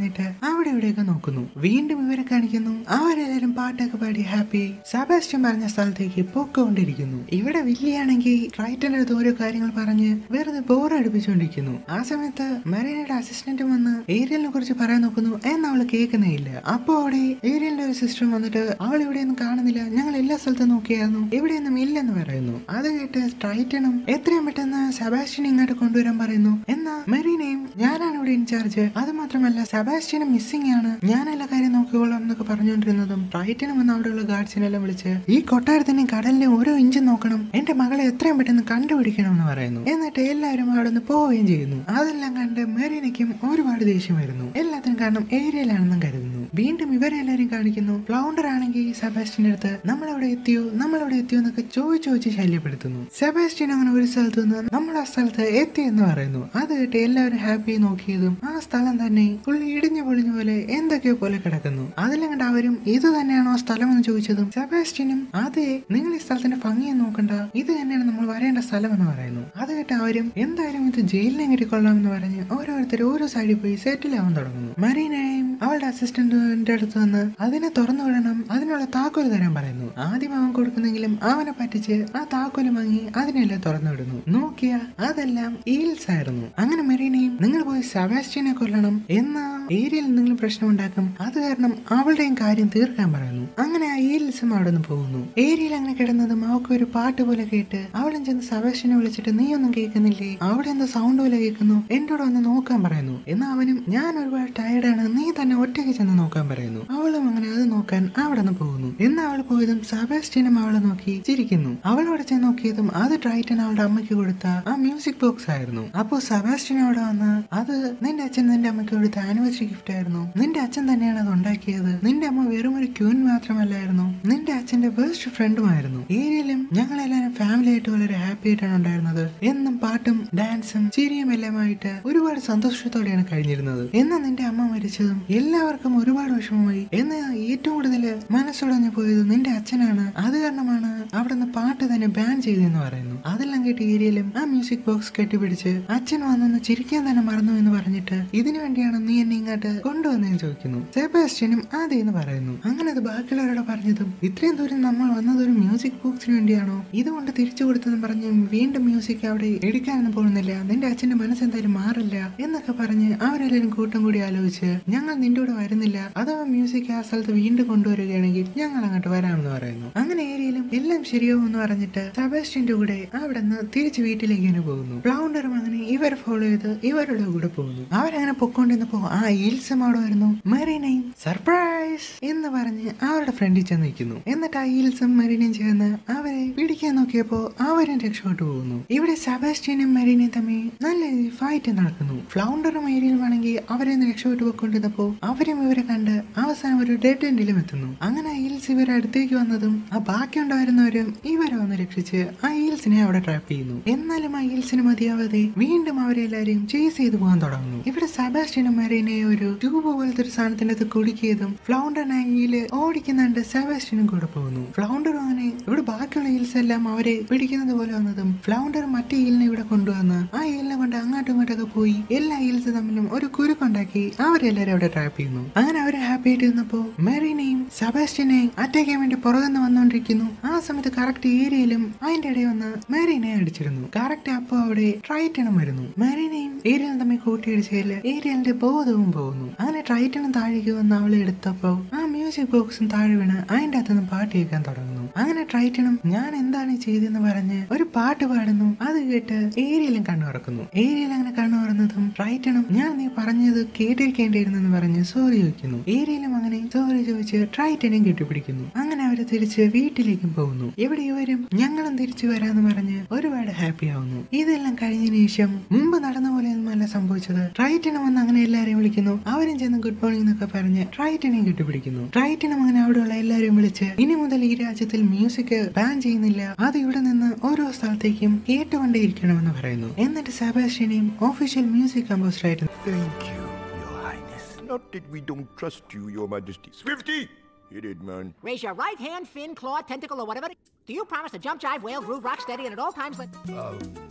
അവിടെ ഇവിടെയൊക്കെ നോക്കുന്നു വീണ്ടും ഇവരെ കാണിക്കുന്നു അവരെല്ലാരും പാട്ടൊക്കെ പാടി ഹാപ്പി സെബാസ്റ്റ്യൻ പറഞ്ഞ സ്ഥലത്തേക്ക് പൊക്കോണ്ടിരിക്കുന്നു ഇവിടെ വില്ലിയാണെങ്കിൽ ട്രൈറ്റന്റെ അടുത്ത് ഓരോ കാര്യങ്ങൾ പറഞ്ഞ് വെറുതെ ബോർ അടുപ്പിച്ചുകൊണ്ടിരിക്കുന്നു ആ സമയത്ത് മരീനയുടെ അസിസ്റ്റന്റ് വന്ന് ഏരിയലിനെ കുറിച്ച് പറയാൻ നോക്കുന്നു എന്ന് അവള് കേൾക്കുന്നേ ഇല്ല അപ്പൊ അവിടെ ഏരിയലിന്റെ ഒരു സിസ്റ്റർ വന്നിട്ട് അവൾ ഇവിടെയൊന്നും കാണുന്നില്ല ഞങ്ങൾ എല്ലാ സ്ഥലത്തും നോക്കിയായിരുന്നു ഇവിടെയൊന്നും ഇല്ലെന്ന് പറയുന്നു അത് കേട്ട് ട്രൈറ്റനും എത്രയും പെട്ടെന്ന് സെബാസ്റ്റ്യൻ ഇങ്ങോട്ട് കൊണ്ടുവരാൻ പറയുന്നു എന്നാ മെറീനയും ഞാനാണ് ഇവിടെ ഇൻചാർജ് അത് മാത്രമല്ല സെബാസ്റ്റ്യനും മിസ്സിംഗ് ആണ് ഞാൻ എല്ലാ കാര്യം നോക്കിക്കോളാം എന്നൊക്കെ പറഞ്ഞുകൊണ്ടിരുന്നതും ട്രൈറ്റനും വന്ന് അവിടെയുള്ള ഗാർഡ്സിനെല്ലാം വിളിച്ച് ഈ കൊട്ടാരത്തിന്റെയും കടലിന്റെയും ഓരോ ഇഞ്ചും നോക്കണം എന്റെ മകളെ എത്രയും പെട്ടെന്ന് കണ്ടുപിടിക്കണം എന്ന് പറയുന്നു എന്നിട്ട് എല്ലാവരും അവിടെ നിന്ന് പോവുകയും ചെയ്യുന്നു അതെല്ലാം കണ്ട് മെറീനയ്ക്കും ഒരുപാട് ദേഷ്യം വരുന്നു എല്ലാത്തിനും കാരണം ഏരിയയിലാണെന്നും കരുതുന്നു വീണ്ടും ഇവരെല്ലാരും കാണിക്കുന്നു ഫ്ലൗണ്ടർ ആണെങ്കിൽ സെബാസ്റ്റ്യന്റെ അടുത്ത് നമ്മളവിടെ എത്തിയോ നമ്മളവിടെ എത്തിയോ എന്നൊക്കെ ചോദിച്ചു ചോദിച്ച് ശല്യപ്പെടുത്തുന്നു സെബാസ്റ്റ്യൻ അങ്ങനെ ഒരു സ്ഥലത്ത് നിന്ന് നമ്മൾ ആ സ്ഥലത്ത് എത്തി എന്ന് പറയുന്നു അത് കേട്ട് എല്ലാവരും ഹാപ്പി നോക്കിയതും ആ സ്ഥലം തന്നെ ഫുള്ളി ഇടിഞ്ഞു പൊളിഞ്ഞ പോലെ എന്തൊക്കെയോ പോലെ കിടക്കുന്നു അതിലും കണ്ട് അവരും ഇത് തന്നെയാണോ സ്ഥലം എന്ന് ചോദിച്ചതും സെബാസ്റ്റ്യനും അതെ നിങ്ങൾ ഈ സ്ഥലത്തിന്റെ ഭംഗിയെ നോക്കണ്ട ഇത് തന്നെയാണ് നമ്മൾ വരേണ്ട സ്ഥലം എന്ന് പറയുന്നു അത് കേട്ട് അവരും എന്തായാലും ഇത് ജയിലിനെ കിട്ടിക്കൊള്ളാം എന്ന് പറഞ്ഞ് ഓരോരുത്തർ ഓരോ സൈഡിൽ പോയി സെറ്റിൽ ആവാൻ തുടങ്ങുന്നു മറീനയും അവളുടെ അസിസ്റ്റന്റിന്റെ അടുത്ത് വന്ന് അതിനെ തുറന്നു വിടണം അതിനുള്ള താക്കോല് തരാൻ പറയുന്നു ആദ്യം അവൻ കൊടുക്കുന്നെങ്കിലും അവനെ പറ്റിച്ച് ആ താക്കോല് വാങ്ങി അതിനെല്ലാം തുറന്നു വിടുന്നു നോക്കിയ അതെല്ലാം ഈൽസ് ആയിരുന്നു അങ്ങനെ മെറീനയും നിങ്ങൾ പോയി സെബാസ്റ്റ്യനെ കൊല്ലണം എന്ന ഏരിയയിൽ എന്തെങ്കിലും പ്രശ്നം ഉണ്ടാക്കും അത് കാരണം അവളുടെയും കാര്യം തീർക്കാൻ പറയുന്നു അങ്ങനെ ആ ഈൽസും അവിടെ നിന്ന് പോകുന്നു ഏരിയയിൽ അങ്ങനെ കിടന്നതും അവൾക്ക് ഒരു പാട്ട് പോലെ കേട്ട് അവളും ചെന്ന് സെബാസ്റ്റ്യനെ വിളിച്ചിട്ട് നീ ഒന്നും കേൾക്കുന്നില്ലേ അവിടെ എന്താ സൗണ്ട് പോലെ കേൾക്കുന്നു എന്നോട് വന്ന് നോക്കാൻ പറയുന്നു എന്നാ അവനും ഞാൻ ഒരുപാട് ടയർഡാണ് നീ തന്നെ ഒറ്റയ്ക്ക് ചെന്ന് നോക്കാൻ പറയുന്നു അവളും അങ്ങനെ അത് നോക്കാൻ അവിടെ നിന്ന് പോകുന്നു എന്ന് അവൾ പോയതും സെബാസ്റ്റ്യനും അവളെ നോക്കി ചിരിക്കുന്നു അവൾ അവിടെ ചെന്ന് നോക്കിയതും അത് ട്രൈറ്റൻ അവളുടെ അമ്മയ്ക്ക് കൊടുത്ത ആ മ്യൂസിക് ബോക്സ് ആയിരുന്നു അപ്പോ സെബാസ്റ്റ്യൻ അവിടെ വന്ന് അത് നിന്റെ അച്ഛൻ നിന്റെ അമ്മയ്ക്ക് കൊടുത്ത ആനിവേഴ്സറി ഗിഫ്റ്റ് ആയിരുന്നു നിന്റെ അച്ഛൻ തന്നെയാണ് അത് ഉണ്ടാക്കിയത് നിന്റെ അമ്മ വെറും ഒരു ക്യൂൻ മാത്രമല്ലായിരുന്നു നിന്റെ അച്ഛന്റെ ബെസ്റ്റ് ഫ്രണ്ടുമായിരുന്നു ഏരിയയിലും ഞങ്ങളെല്ലാവരും ഫാമിലി ആയിട്ട് വളരെ ഹാപ്പി ആയിട്ടാണ് ഉണ്ടായിരുന്നത് എന്നും പാട്ടും ഡാൻസും ചിരിയും എല്ലാമായിട്ട് ഒരുപാട് സന്തോഷത്തോടെയാണ് കഴിഞ്ഞിരുന്നത് എന്നാൽ നിന്റെ അമ്മ മരിച്ചതും എല്ലാവർക്കും ഒരുപാട് വിഷമമായി എന്നാൽ ഏറ്റവും കൂടുതൽ മനസ്സുടഞ്ഞു പോയത് നിന്റെ അച്ഛനാണ് അത് കാരണമാണ് അവിടെ നിന്ന് പാട്ട് തന്നെ ബാൻ ചെയ്തെന്ന് പറയുന്നു അതെല്ലാം കേട്ട് ഏരിയയിലും ആ മ്യൂസിക് ബോക്സ് കെട്ടിപ്പിടിച്ച് അച്ഛൻ വന്നൊന്ന് ചിരിക്കാൻ തന്നെ മറന്നു എന്ന് പറഞ്ഞിട്ട് ഇതിനു വേണ്ടിയാണ് നീ എന്നെ ഇങ്ങോട്ട് കൊണ്ടുവന്നതെന്ന് ചോദിക്കുന്നു സെബാസ്റ്റ്യനും അതെ എന്ന് പറയുന്നു അങ്ങനെ അത് ബാക്കിയുള്ളവരോട് പറഞ്ഞതും ഇത്രയും ദൂരം നമ്മൾ വന്നത് ഒരു മ്യൂസിക് ബോക്സിന് വേണ്ടിയാണോ ഇതുകൊണ്ട് തിരിച്ചു കൊടുത്തെന്ന് പറഞ്ഞ് വീണ്ടും മ്യൂസിക് അവിടെ എടുക്കാനൊന്നും പോകുന്നില്ല നിന്റെ അച്ഛന്റെ മനസ്സ് എന്തായാലും മാറില്ല എന്നൊക്കെ പറഞ്ഞ് അവരെല്ലാരും കൂട്ടം കൂടി ആലോചിച്ച് ഞങ്ങൾ നിന്റെ കൂടെ വരുന്നില്ല അഥവാ മ്യൂസിക് ആ സ്ഥലത്ത് വീണ്ടും കൊണ്ടുവരികയാണെങ്കിൽ ഞങ്ങൾ അങ്ങോട്ട് വരാമെന്ന് പറയുന്നു അങ്ങനെ ഏരിയയിലും എല്ലാം ശരിയാവും എന്ന് പറഞ്ഞിട്ട് സെബാസ്റ്റ്യന്റെ കൂടെ അവിടെ നിന്ന് തിരിച്ച് വീട്ടിലേക്ക് തന്നെ പോകുന്നു ഫ്ലൗണ്ടറും അങ്ങനെ ഇവരെ ഫോളോ ചെയ്ത് ഇവരുടെ കൂടെ പോകുന്നു അവരങ്ങനെ പൊക്കോണ്ടിരുന്നപ്പോ ആ ഈൽസം അവിടെ വരുന്നു മെറീനയും സർപ്രൈസ് എന്ന് പറഞ്ഞ് അവരുടെ ഫ്രണ്ടിൽ ചെന്ന് നിൽക്കുന്നു എന്നിട്ട് ആ ഈൽസും മെറീനയും ചേർന്ന് അവരെ പിടിക്കാൻ നോക്കിയപ്പോ അവരും രക്ഷപ്പെട്ടു പോകുന്നു ഇവിടെ സെബാസ്റ്റ്യനും മെറീനയും തമ്മിൽ നല്ല ഫൈറ്റ് നടക്കുന്നു ഫ്ലൗണ്ടറും ഏരിയലുമാണെങ്കിൽ അവരെ ഒന്ന് രക്ഷപ്പെട്ടു പോയിക്കൊണ്ടിരുന്നപ്പോ അവരും ഇവരെ കണ്ട് അവസാനം ഒരു ഡെഡ് എൻഡിലും എത്തുന്നു അങ്ങനെ ആ ഈൽസ് ഇവരെ അടുത്തേക്ക് വന്നതും ആ ബാക്കി ഉണ്ടായിരുന്നവരും ഇവരെ വന്ന് രക്ഷിച്ച് ആ ഈൽസിനെ അവിടെ ട്രാപ്പ് ചെയ്യുന്നു എന്നാലും ആ ഈൽസിന് മതിയാവാതെ വീണ്ടും അവരെല്ലാരെയും ചേസ് ചെയ്തു പോകാൻ തുടങ്ങുന്നു ഇവിടെ സെബാസ്റ്റ്യനും മെറീനെ ഒരു ട്യൂബ് പോലത്തെ ഒരു സാധനത്തിന്റെ അത് കുടിക്കിയതും ഫ്ലൗണ്ടറിനെ ഈല് ഓടിക്കുന്നുണ്ട് സെബാസ്റ്റ്യനും കൂടെ പോകുന്നു ഫ്ലൗണ്ടറും അങ്ങനെ ഇവിടെ ബാക്കിയുള്ള ഈൽസ് എല്ലാം അവരെ പിടിക്കുന്നത് പോലെ വന്നതും ഫ്ലൗണ്ടർ മറ്റേ ഈലിനെ ഇവിടെ കൊണ്ടുവന്ന് ആ ഈലിനെ കൊണ്ട് അങ്ങോട്ടും ഇങ്ങോട്ടൊക്കെ പോയി എല്ലാ ഈൽസ് തമ്മിലും ഒരു കുരുക്കുണ്ടാക്കി അവരെല്ലാരും അവിടെ ട്രാപ്പ് ചെയ്യുന്നു അങ്ങനെ അവരെ ഹാപ്പി ആയിട്ട് ഇരുന്നപ്പോ മെറീനെയും സെബാസ്റ്റ്യനെയും അറ്റാക്ക് ചെയ്യാൻ വേണ്ടി പുറകുന്ന് വന്നുകൊണ്ടിരിക്കുന്നു ആ സമയത്ത് കറക്റ്റ് ഏരിയയിലും അതിന്റെ ഇടയിൽ വന്ന് മെറീനെ അടിച്ചിരുന്നു കറക്റ്റ് അപ്പോ അവിടെ ട്രൈറ്റനും വരുന്നു മെറീനെയും ഏരിയലും തമ്മിൽ കൂട്ടിയിടിച്ചതില് ഏരിയലിന്റെ ബോധവും പോകുന്നു അങ്ങനെ ട്രൈറ്റനും താഴേക്ക് വന്ന് അവളെ എടുത്തപ്പോ ആ മ്യൂസിക് ബോക്സും താഴെ വീണ് അതിന്റെ അകത്തുനിന്ന് പാട്ട് കേൾക്കാൻ തുടങ്ങുന്നു അങ്ങനെ ട്രൈറ്റനും ഞാൻ എന്താണ് ഈ ചെയ്തെന്ന് പറഞ്ഞ് ഒരു പാട്ട് പാടുന്നു അത് കേട്ട് ഏരിയലും കണ്ണു തുറക്കുന്നു ഏരിയൽ അങ്ങനെ കണ്ണു തുറന്നതും ട്രൈറ്റനും ഞാൻ നീ പറഞ്ഞത് കേട്ടിരിക്കേണ്ടിയിരുന്നെന്ന് പറഞ്ഞ് സോറി ചോദിക്കുന്നു ഏരിയലും അങ്ങനെ സോറി ചോദിച്ച് ട്രൈറ്റനെയും കെട്ടിപ്പിടിക്കുന്നു അങ്ങനെ അവര് തിരിച്ച് വീട്ടിലേക്കും പോകുന്നു ഇവിടെ ഇവരും ഞങ്ങളും തിരിച്ചു വരാന്ന് പറഞ്ഞ് ഒരുപാട് ഹാപ്പി ആവുന്നു ഇതെല്ലാം കഴിഞ്ഞതിന് ശേഷം മുമ്പ് നടന്ന പോലെയൊന്നുമല്ല സംഭവിച്ചത് ട്രൈറ്റനും വന്ന് അങ്ങനെ എല്ലാരെയും വിളിക്കുന്നു അവരും ചെന്ന് ഗുഡ് മോർണിംഗ് എന്നൊക്കെ പറഞ്ഞ് ട്രൈറ്റനെയും കെട്ടിപ്പിടിക്കുന്നു ട്രൈറ്റനും അങ്ങനെ അവിടെയുള്ള എല്ലാരെയും വിളിച്ച് ഇനി മുതൽ ഈ രാജ്യത്തിൽ മ്യൂസിക് ബാൻ ചെയ്യുന്നില്ല അത് ഇവിടെ നിന്ന് ഓരോ സ്ഥലത്തേക്കും കേട്ടുകൊണ്ടേയിരിക്കണമെന്ന് പറയുന്നു എന്നിട്ട് സെബാസ്റ്റ്യനെയും ഒഫീഷ്യൽ മ്യൂസിക് കമ്പോസർ ആയിട്ട് Thank you, Your Highness. Not that we don't trust you, Your Majesty. Swifty! Hit it, man. Raise your right hand, fin, claw, tentacle, or whatever. Do you promise to jump, jive, wail, groove, rock steady, and at all times let.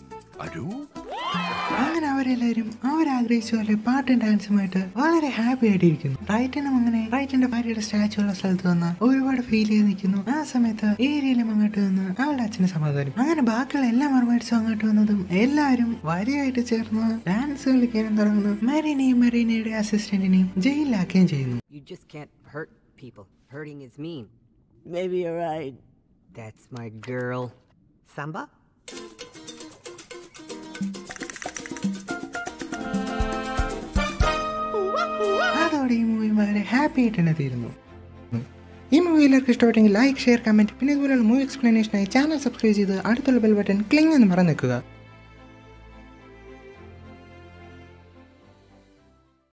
Adu? അങ്ങനെ അവരെല്ലാവരും അവരാഗ്രഹിച്ച പോലെ പാട്ടും ഡാൻസുമായിട്ട് വളരെ happy ആയിട്ടിരിക്കുന്നു റൈറ്റനും അങ്ങനെ റൈറ്റിന്റെ ഭാര്യയുടെ statue ഉള്ള സ്ഥലത്ത് വന്ന് ഒരുപാട് ഫീൽ ചെയ്ത് നിൽക്കുന്നു ആ സമയത്ത് ഏരിയയിലും അങ്ങോട്ട് വന്ന് അവളുടെ അച്ഛനെ സമാധാനം അങ്ങനെ ബാക്കിയുള്ള എല്ലാ മറുപടിച്ചും അങ്ങോട്ട് വന്നതും എല്ലാവരും വരിയായിട്ട് ചേർന്ന് ഡാൻസ് കളിക്കാനും തുടങ്ങുന്നു മെറീനെയും മെറീനയുടെ അസിസ്റ്റന്റിനെയും ജയിലിലാക്കുകയും ചെയ്യുന്നു You just can't hurt people. Hurting is mean. Maybe you're right. That's my girl. Samba? അതോടെ ഈ മൂവി വളരെ ഹാപ്പി ആയിട്ട് തന്നെ തീരുന്നു ഈ മൂവി എല്ലാവർക്കും ഇഷ്ടപ്പെട്ടെങ്കിൽ ലൈക്ക് ഷെയർ കമന്റ് പിന്നെ ഇതുപോലുള്ള മൂവി എക്സ്പ്ലനേഷനായി ചാനൽ സബ്സ്ക്രൈബ് ചെയ്ത് അടുത്തുള്ള ബെൽ ബട്ടൺ ക്ലിങ് എന്ന് മറന്നു നിൽക്കുക